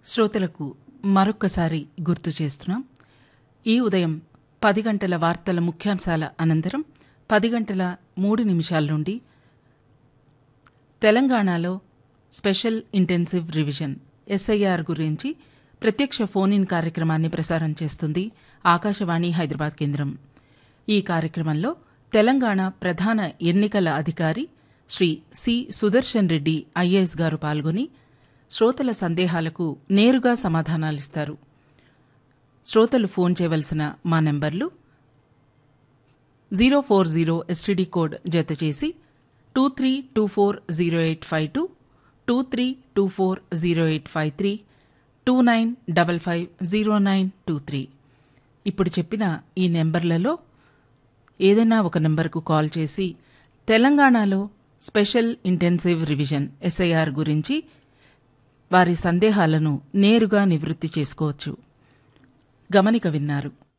శ్రోతలకు మరొక్కసారి గుర్తు చేస్తున్నాం ఈ ఉదయం పది గంటల వార్తల ముఖ్యాంశాల అనంతరం పది గంటల మూడు నిమిషాల నుండి తెలంగాణలో స్పెషల్ ఇంటెన్సివ్ రివిజన్ ఎస్ఐఆర్ గురించి ప్రత్యక్ష ఫోన్ ఇన్ కార్యక్రమాన్ని ప్రసారం చేస్తుంది ఆకాశవాణి హైదరాబాద్ కేంద్రం ఈ కార్యక్రమంలో తెలంగాణ ప్రధాన ఎన్నికల అధికారి శ్రీ సి సుదర్శన్ రెడ్డి ఐఏఎస్ గారు పాల్గొని శ్రోతల సందేహాలకు నేరుగా సమాధానాలిస్తారు శ్రోతలు ఫోన్ చేయవలసిన మా నెంబర్లు zero four zero S T D code జతచేసి two three two four zero eight five two two three two four zero eight five three two nine double five zero nine two three ఇప్పుడు చెప్పిన ఈ నెంబర్లలో ఏదైనా ఒక నెంబర్కు కాల్ చేసి తెలంగాణలో స్పెషల్ ఇంటెన్సివ్ రివిజన్ ఎస్ఐఆర్ గురించి వారి సందేహాలను నేరుగా నివృత్తి చేసుకోవచ్చు గమనిక విన్నారు